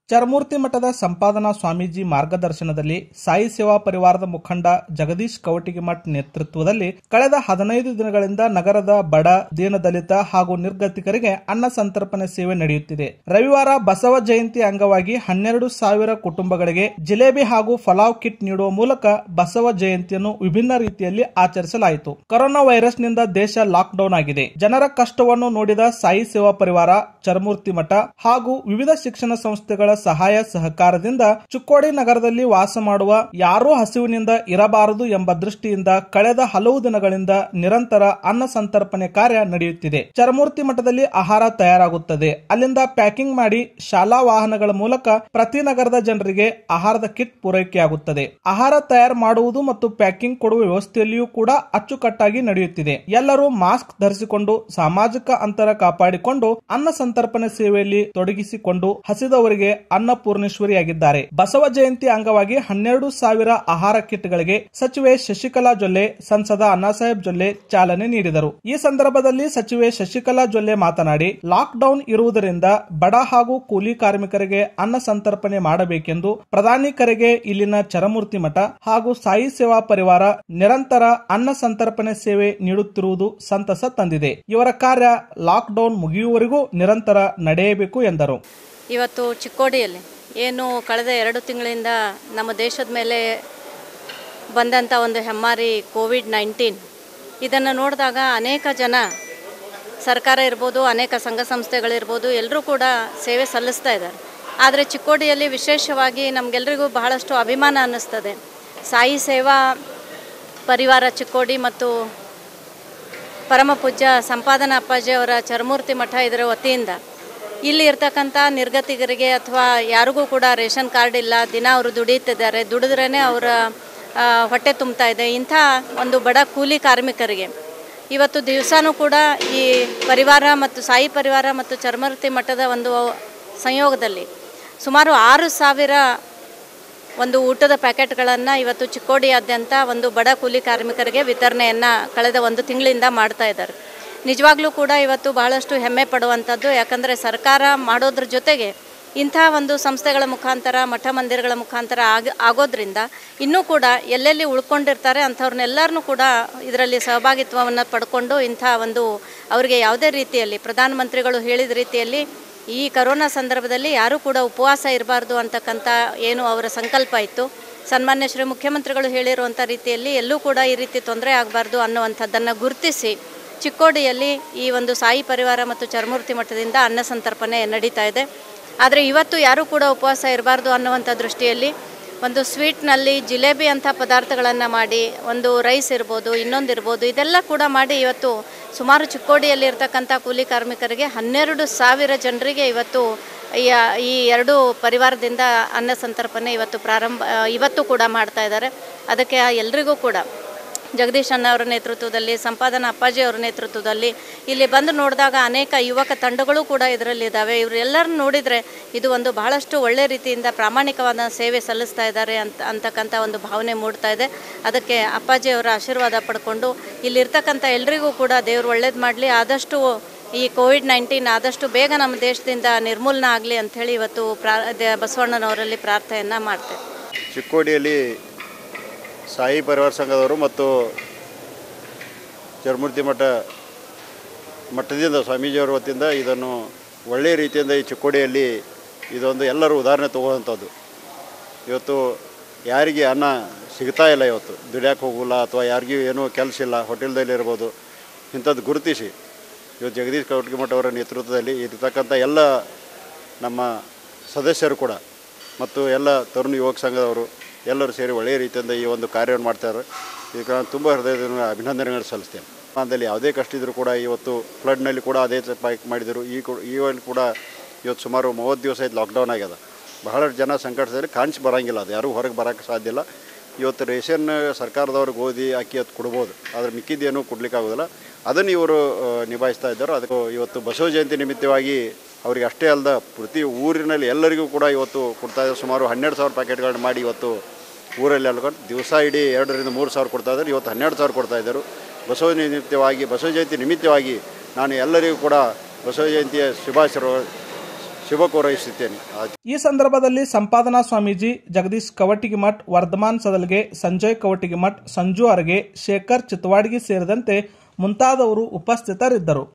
ಚರಮೂರ್ತಿ ಮಠದ ಸಂಪಾದನಾ ಸ್ವಾಮೀಜಿ ಮಾರ್ಗದರ್ಶನದಲ್ಲಿ ಸಾಯಿ ಸೇವಾ ಪರಿವಾರದ ಮುಖಂಡ ಜಗದೀಶ್ ಕವಟಿಗಿಮಠ್ ನೇತೃತ್ವದಲ್ಲಿ ಕಳೆದ ಹದಿನೈದು ದಿನಗಳಿಂದ ನಗರದ ಬಡ ದೀನದಲಿತ ಹಾಗೂ ನಿರ್ಗತಿಕರಿಗೆ ಅನ್ನ ಸಂತರ್ಪಣೆ ಸೇವೆ ನಡೆಯುತ್ತಿದೆ ರವಿವಾರ ಬಸವ ಜಯಂತಿ ಅಂಗವಾಗಿ ಹನ್ನೆರಡು ಸಾವಿರ ಕುಟುಂಬಗಳಿಗೆ ಜಿಲೇಬಿ ಹಾಗೂ ಫಲಾವ್ ಕಿಟ್ ನೀಡುವ ಮೂಲಕ ಬಸವ ಜಯಂತಿಯನ್ನು ವಿಭಿನ್ನ ರೀತಿಯಲ್ಲಿ ಆಚರಿಸಲಾಯಿತು ಕೊರೋನಾ ವೈರಸ್ನಿಂದ ದೇಶ ಲಾಕ್ಡೌನ್ ಆಗಿದೆ ಜನರ ಕಷ್ಟವನ್ನು ನೋಡಿದ ಸಾಯಿ ಸೇವಾ ಪರಿವಾರ ಚರಮೂರ್ತಿ ಮಠ ಹಾಗೂ ವಿವಿಧ ಶಿಕ್ಷಣ ಸಂಸ್ಥೆಗಳ ಸಹಾಯ ಸಹಕಾರದಿಂದ ಚುಕ್ಕೋಡಿ ನಗರದಲ್ಲಿ ವಾಸ ಮಾಡುವ ಯಾರೂ ಹಸಿವಿನಿಂದ ಇರಬಾರದು ಎಂಬ ದೃಷ್ಟಿಯಿಂದ ಕಳೆದ ಹಲವು ದಿನಗಳಿಂದ ನಿರಂತರ ಅನ್ನ ಸಂತರ್ಪಣೆ ಕಾರ್ಯ ನಡೆಯುತ್ತಿದೆ ಚರಮೂರ್ತಿ ಮಠದಲ್ಲಿ ಆಹಾರ ತಯಾರಾಗುತ್ತದೆ ಅಲ್ಲಿಂದ ಪ್ಯಾಕಿಂಗ್ ಮಾಡಿ ಶಾಲಾ ವಾಹನಗಳ ಮೂಲಕ ಪ್ರತಿ ನಗರದ ಜನರಿಗೆ ಆಹಾರದ ಕಿಟ್ ಪೂರೈಕೆಯಾಗುತ್ತದೆ ಆಹಾರ ತಯಾರು ಮಾಡುವುದು ಮತ್ತು ಪ್ಯಾಕಿಂಗ್ ಕೊಡುವ ವ್ಯವಸ್ಥೆಯಲ್ಲಿಯೂ ಕೂಡ ಅಚ್ಚುಕಟ್ಟಾಗಿ ನಡೆಯುತ್ತಿದೆ ಎಲ್ಲರೂ ಮಾಸ್ಕ್ ಧರಿಸಿಕೊಂಡು ಸಾಮಾಜಿಕ ಅಂತರ ಕಾಪಾಡಿಕೊಂಡು ಅನ್ನ ಸಂತರ್ಪಣೆ ಸೇವೆಯಲ್ಲಿ ತೊಡಗಿಸಿಕೊಂಡು ಹಸಿದವರಿಗೆ ಅನ್ನಪೂರ್ಣೇಶ್ವರಿಯಾಗಿದ್ದಾರೆ ಬಸವ ಜಯಂತಿ ಅಂಗವಾಗಿ ಹನ್ನೆರಡು ಸಾವಿರ ಆಹಾರ ಕಿಟ್ಗಳಿಗೆ ಸಚಿವೆ ಶಶಿಕಲಾ ಜೊಲ್ಲೆ ಸಂಸದ ಅಣ್ಣಾಸಾಹೇಬ್ ಜೊಲ್ಲೆ ಚಾಲನೆ ನೀಡಿದರು ಈ ಸಂದರ್ಭದಲ್ಲಿ ಸಚಿವೆ ಶಶಿಕಲಾ ಜೊಲ್ಲೆ ಮಾತನಾಡಿ ಲಾಕ್ ಡೌನ್ ಇರುವುದರಿಂದ ಬಡ ಹಾಗೂ ಕೂಲಿ ಕಾರ್ಮಿಕರಿಗೆ ಅನ್ನ ಸಂತರ್ಪಣೆ ಮಾಡಬೇಕೆಂದು ಪ್ರಧಾನಿ ಕರೆಗೆ ಇಲ್ಲಿನ ಚರಮೂರ್ತಿ ಮಠ ಹಾಗೂ ಸಾಯಿ ಸೇವಾ ಪರಿವಾರ ನಿರಂತರ ಅನ್ನ ಸಂತರ್ಪಣೆ ಸೇವೆ ನೀಡುತ್ತಿರುವುದು ಸಂತಸ ತಂದಿದೆ ಇವರ ಕಾರ್ಯ ಲಾಕ್ ಡೌನ್ ಮುಗಿಯುವವರೆಗೂ ನಿರಂತರ ನಡೆಯಬೇಕು ಎಂದರು ಇವತ್ತು ಚಿಕ್ಕೋಡಿಯಲ್ಲಿ ಏನು ಕಳೆದ ಎರಡು ತಿಂಗಳಿಂದ ನಮ್ಮ ದೇಶದ ಮೇಲೆ ಬಂದಂಥ ಒಂದು ಹೆಮ್ಮಾರಿ ಕೋವಿಡ್ ನೈನ್ಟೀನ್ ಇದನ್ನು ನೋಡಿದಾಗ ಅನೇಕ ಜನ ಸರ್ಕಾರ ಇರ್ಬೋದು ಅನೇಕ ಸಂಘ ಸಂಸ್ಥೆಗಳಿರ್ಬೋದು ಎಲ್ಲರೂ ಕೂಡ ಸೇವೆ ಸಲ್ಲಿಸ್ತಾ ಇದ್ದಾರೆ ಆದರೆ ಚಿಕ್ಕೋಡಿಯಲ್ಲಿ ವಿಶೇಷವಾಗಿ ನಮಗೆಲ್ಲರಿಗೂ ಬಹಳಷ್ಟು ಅಭಿಮಾನ ಅನ್ನಿಸ್ತದೆ ಸಾಯಿ ಸೇವಾ ಪರಿವಾರ ಚಿಕ್ಕೋಡಿ ಮತ್ತು ಪರಮ ಪೂಜ್ಯ ಸಂಪಾದನಾ ಅಪ್ಪಾಜಿ ಅವರ ಚರಮೂರ್ತಿ ಮಠ ಇದರ ವತಿಯಿಂದ ಇಲ್ಲಿ ಇರ್ತಕ್ಕಂಥ ನಿರ್ಗತಿಗರಿಗೆ ಅಥವಾ ಯಾರಿಗೂ ಕೂಡ ರೇಷನ್ ಕಾರ್ಡ್ ಇಲ್ಲ ದಿನ ಅವರು ದುಡಿಯುತ್ತಿದ್ದಾರೆ ದುಡಿದ್ರೇ ಅವರ ಆ, ಹೊಟ್ಟೆ ತುಂಬ್ತಾ ಇದೆ ಇಂಥ ಒಂದು ಬಡ ಕೂಲಿ ಕಾರ್ಮಿಕರಿಗೆ ಇವತ್ತು ದಿವಸನೂ ಕೂಡ ಈ ಪರಿವಾರ ಮತ್ತು ಸಾಯಿ ಪರಿವಾರ ಮತ್ತು ಚರ್ಮರ್ತಿ ಮಠದ ಒಂದು ಸಂಯೋಗದಲ್ಲಿ ಸುಮಾರು ಆರು ಸಾವಿರ ಒಂದು ಊಟದ ಪ್ಯಾಕೆಟ್ಗಳನ್ನು ಇವತ್ತು ಚಿಕ್ಕೋಡಿಯಾದ್ಯಂತ ಒಂದು ಬಡ ಕೂಲಿ ಕಾರ್ಮಿಕರಿಗೆ ವಿತರಣೆಯನ್ನು ಕಳೆದ ಒಂದು ತಿಂಗಳಿಂದ ಮಾಡ್ತಾ ಇದ್ದಾರೆ ನಿಜವಾಗ್ಲೂ ಕೂಡ ಇವತ್ತು ಬಹಳಷ್ಟು ಹೆಮ್ಮೆ ಪಡುವಂಥದ್ದು ಯಾಕಂದರೆ ಸರ್ಕಾರ ಮಾಡೋದ್ರ ಜೊತೆಗೆ ಇಂಥ ಒಂದು ಸಂಸ್ಥೆಗಳ ಮುಖಾಂತರ ಮಠ ಮಂದಿರಗಳ ಮುಖಾಂತರ ಆಗ ಆಗೋದ್ರಿಂದ ಇನ್ನೂ ಕೂಡ ಎಲ್ಲೆಲ್ಲಿ ಉಳ್ಕೊಂಡಿರ್ತಾರೆ ಅಂಥವ್ರನ್ನೆಲ್ಲರನ್ನೂ ಕೂಡ ಇದರಲ್ಲಿ ಸಹಭಾಗಿತ್ವವನ್ನು ಪಡ್ಕೊಂಡು ಇಂಥ ಒಂದು ಅವರಿಗೆ ಯಾವುದೇ ರೀತಿಯಲ್ಲಿ ಪ್ರಧಾನಮಂತ್ರಿಗಳು ಹೇಳಿದ ರೀತಿಯಲ್ಲಿ ಈ ಕರೋನಾ ಸಂದರ್ಭದಲ್ಲಿ ಯಾರೂ ಕೂಡ ಉಪವಾಸ ಇರಬಾರ್ದು ಅಂತಕ್ಕಂಥ ಏನು ಅವರ ಸಂಕಲ್ಪ ಇತ್ತು ಸನ್ಮಾನ್ಯ ಶ್ರೀ ಮುಖ್ಯಮಂತ್ರಿಗಳು ಹೇಳಿರುವಂಥ ರೀತಿಯಲ್ಲಿ ಎಲ್ಲೂ ಕೂಡ ಈ ರೀತಿ ತೊಂದರೆ ಆಗಬಾರ್ದು ಅನ್ನುವಂಥದ್ದನ್ನು ಗುರುತಿಸಿ ಚಿಕ್ಕೋಡಿಯಲ್ಲಿ ಈ ಒಂದು ಸಾಯಿ ಪರಿವಾರ ಮತ್ತು ಚರ್ಮೂರ್ತಿ ಮಠದಿಂದ ಅನ್ನ ಸಂತರ್ಪಣೆ ನಡೀತಾ ಇದೆ ಆದರೆ ಇವತ್ತು ಯಾರೂ ಕೂಡ ಉಪವಾಸ ಇರಬಾರ್ದು ಅನ್ನುವಂಥ ದೃಷ್ಟಿಯಲ್ಲಿ ಒಂದು ಸ್ವೀಟ್ನಲ್ಲಿ ಜಿಲೇಬಿ ಅಂಥ ಪದಾರ್ಥಗಳನ್ನು ಮಾಡಿ ಒಂದು ರೈಸ್ ಇರ್ಬೋದು ಇನ್ನೊಂದು ಇರ್ಬೋದು ಇದೆಲ್ಲ ಕೂಡ ಮಾಡಿ ಇವತ್ತು ಸುಮಾರು ಚಿಕ್ಕೋಡಿಯಲ್ಲಿ ಇರ್ತಕ್ಕಂಥ ಕೂಲಿ ಕಾರ್ಮಿಕರಿಗೆ ಹನ್ನೆರಡು ಸಾವಿರ ಜನರಿಗೆ ಇವತ್ತು ಈ ಈ ಎರಡು ಪರಿವಾರದಿಂದ ಅನ್ನ ಸಂತರ್ಪಣೆ ಇವತ್ತು ಪ್ರಾರಂಭ ಇವತ್ತು ಕೂಡ ಮಾಡ್ತಾ ಇದ್ದಾರೆ ಅದಕ್ಕೆ ಎಲ್ರಿಗೂ ಕೂಡ ಜಗದೀಶ್ ಅಣ್ಣ ಅವರ ನೇತೃತ್ವದಲ್ಲಿ ಸಂಪಾದನಾ ಅಪ್ಪಾಜಿ ಅವರ ನೇತೃತ್ವದಲ್ಲಿ ಇಲ್ಲಿ ಬಂದು ನೋಡಿದಾಗ ಅನೇಕ ಯುವಕ ತಂಡಗಳು ಕೂಡ ಇದರಲ್ಲಿದ್ದಾವೆ ಇವರೆಲ್ಲರನ್ನು ನೋಡಿದರೆ ಇದು ಒಂದು ಬಹಳಷ್ಟು ಒಳ್ಳೆ ರೀತಿಯಿಂದ ಪ್ರಾಮಾಣಿಕವಾದ ಸೇವೆ ಸಲ್ಲಿಸ್ತಾ ಇದ್ದಾರೆ ಅಂತ ಅಂತಕ್ಕಂಥ ಒಂದು ಭಾವನೆ ಮೂಡ್ತಾ ಇದೆ ಅದಕ್ಕೆ ಅಪ್ಪಾಜಿ ಅವರ ಆಶೀರ್ವಾದ ಪಡ್ಕೊಂಡು ಇಲ್ಲಿರ್ತಕ್ಕಂಥ ಎಲ್ರಿಗೂ ಕೂಡ ದೇವರು ಒಳ್ಳೇದು ಮಾಡಲಿ ಆದಷ್ಟು ಈ ಕೋವಿಡ್ ನೈನ್ಟೀನ್ ಆದಷ್ಟು ಬೇಗ ನಮ್ಮ ದೇಶದಿಂದ ನಿರ್ಮೂಲನ ಆಗಲಿ ಅಂಥೇಳಿ ಇವತ್ತು ಪ್ರಾ ದ- ಬಸವಣ್ಣನವರಲ್ಲಿ ಪ್ರಾರ್ಥನೆಯನ್ನು ಮಾಡ್ತೇವೆ ಚಿಕ್ಕೋಡಿಯಲ್ಲಿ ಸಾಯಿ ಪರಿವಾರ ಸಂಘದವರು ಮತ್ತು ಚರ್ಮೂರ್ತಿ ಮಠ ಮಠದಿಂದ ಸ್ವಾಮೀಜಿಯವರ ವತಿಯಿಂದ ಇದನ್ನು ಒಳ್ಳೆಯ ರೀತಿಯಿಂದ ಈ ಚಿಕ್ಕೋಡಿಯಲ್ಲಿ ಇದೊಂದು ಎಲ್ಲರೂ ಉದಾಹರಣೆ ತಗೊಳ್ಳೋಂಥದ್ದು ಇವತ್ತು ಯಾರಿಗೆ ಅನ್ನ ಸಿಗ್ತಾ ಇಲ್ಲ ಇವತ್ತು ದುಡಿಯೋಕೆ ಹೋಗಲ್ಲ ಅಥವಾ ಯಾರಿಗೂ ಏನೂ ಕೆಲಸ ಇಲ್ಲ ಹೋಟೆಲ್ದಲ್ಲಿ ಇರ್ಬೋದು ಇಂಥದ್ದು ಗುರುತಿಸಿ ಇವತ್ತು ಜಗದೀಶ್ ಕವಟಗಿಮಠ ಅವರ ನೇತೃತ್ವದಲ್ಲಿ ಇರತಕ್ಕಂಥ ಎಲ್ಲ ನಮ್ಮ ಸದಸ್ಯರು ಕೂಡ ಮತ್ತು ಎಲ್ಲ ತರುಣ ಯುವಕ ಸಂಘದವರು ಎಲ್ಲರೂ ಸೇರಿ ಒಳ್ಳೆಯ ರೀತಿಯಿಂದ ಈ ಒಂದು ಕಾರ್ಯವನ್ನು ಮಾಡ್ತಾರೆ ಇದಕ್ಕೆ ನಾನು ತುಂಬ ಹೃದಯದ ಅಭಿನಂದನೆಗಳು ಸಲ್ಲಿಸ್ತೇನೆ ಅದರಲ್ಲಿ ಯಾವುದೇ ಕಷ್ಟ ಇದ್ದರೂ ಕೂಡ ಇವತ್ತು ಫ್ಲಡ್ನಲ್ಲಿ ಕೂಡ ಅದೇ ಪಾಯ್ಕ್ ಮಾಡಿದರು ಈ ಕೂ- ಈ ಒಂದು ಕೂಡ ಇವತ್ತು ಸುಮಾರು ಮೂವತ್ತು ದಿವಸ ಆಯ್ತು ಲಾಕ್ಡೌನ್ ಆಗ್ಯದ ಬಹಳಷ್ಟು ಜನ ಸಂಕಟದಲ್ಲಿ ಕಾಣಿಸಿ ಬರೋಂಗಿಲ್ಲ ಅದು ಯಾರೂ ಹೊರಗೆ ಬರೋಕ್ಕೆ ಸಾಧ್ಯ ಇಲ್ಲ ಇವತ್ತು ರೇಷನ್ ಸರ್ಕಾರದವ್ರಿಗೆ ಗೋಧಿ ಅಕ್ಕಿ ಅದು ಕೊಡ್ಬೋದು ಆದರೆ ಮಿಕ್ಕಿದ್ದೇನೂ ಕೊಡ್ಲಿಕ್ಕೆ ಆಗೋದಿಲ್ಲ ಅದನ್ನು ಇವರು ಆ, ನಿಭಾಯಿಸ್ತಾ ಇದ್ದಾರೆ ಅದಕ್ಕೆ ಇವತ್ತು ಬಸವ ಜಯಂತಿ ನಿಮಿತ್ತವಾಗಿ ಅವರಿಗೆ ಅಷ್ಟೇ ಅಲ್ಲದ ಪ್ರತಿ ಊರಿನಲ್ಲಿ ಎಲ್ಲರಿಗೂ ಕೂಡ ಇವತ್ತು ಕೊಡ್ತಾ ಇದ್ದಾರೆ ಸುಮಾರು ಹನ್ನೆರಡು ಸಾವಿರ ಪ್ಯಾಕೆಟ್ಗಳನ್ನ ಮಾಡಿ ಇವತ್ತು ಊರಲ್ಲಿ ಅಲ್ಕೊಂಡು ದಿವಸ ಇಡೀ ಎರಡರಿಂದ ಮೂರು ಸಾವಿರ ಕೊಡ್ತಾ ಇದ್ದಾರೆ ಇವತ್ತು ಹನ್ನೆರಡು ಸಾವಿರ ಕೊಡ್ತಾ ಇದ್ದರು ಬಸವ ನಿಮಿತ್ತವಾಗಿ ಬಸವ ಜಯಂತಿ ನಿಮಿತ್ತವಾಗಿ ನಾನು ಎಲ್ಲರಿಗೂ ಕೂಡ ಬಸವ ಜಯಂತಿಯ ಶುಭಾಶಯ ಶುಭ ಕೋರೈಸುತ್ತೇನೆ ಆ- ಈ ಸಂದರ್ಭದಲ್ಲಿ ಸಂಪಾದನಾ ಸ್ವಾಮೀಜಿ ಜಗದೀಶ್ ಕವಟಿಗಿಮಠ್ ವರ್ಧಮಾನ್ ಸದಲ್ಗೆ ಸಂಜಯ್ ಕವಟಿಗಿಮಠ್ ಸಂಜು ಅರಗೆ ಶೇಖರ್ ಚಿತ್ತವಾಡ್ಗಿ ಸೇರಿದಂತೆ ಮುಂತಾದವರು ಉಪಸ್ಥಿತರಿದ್ದರು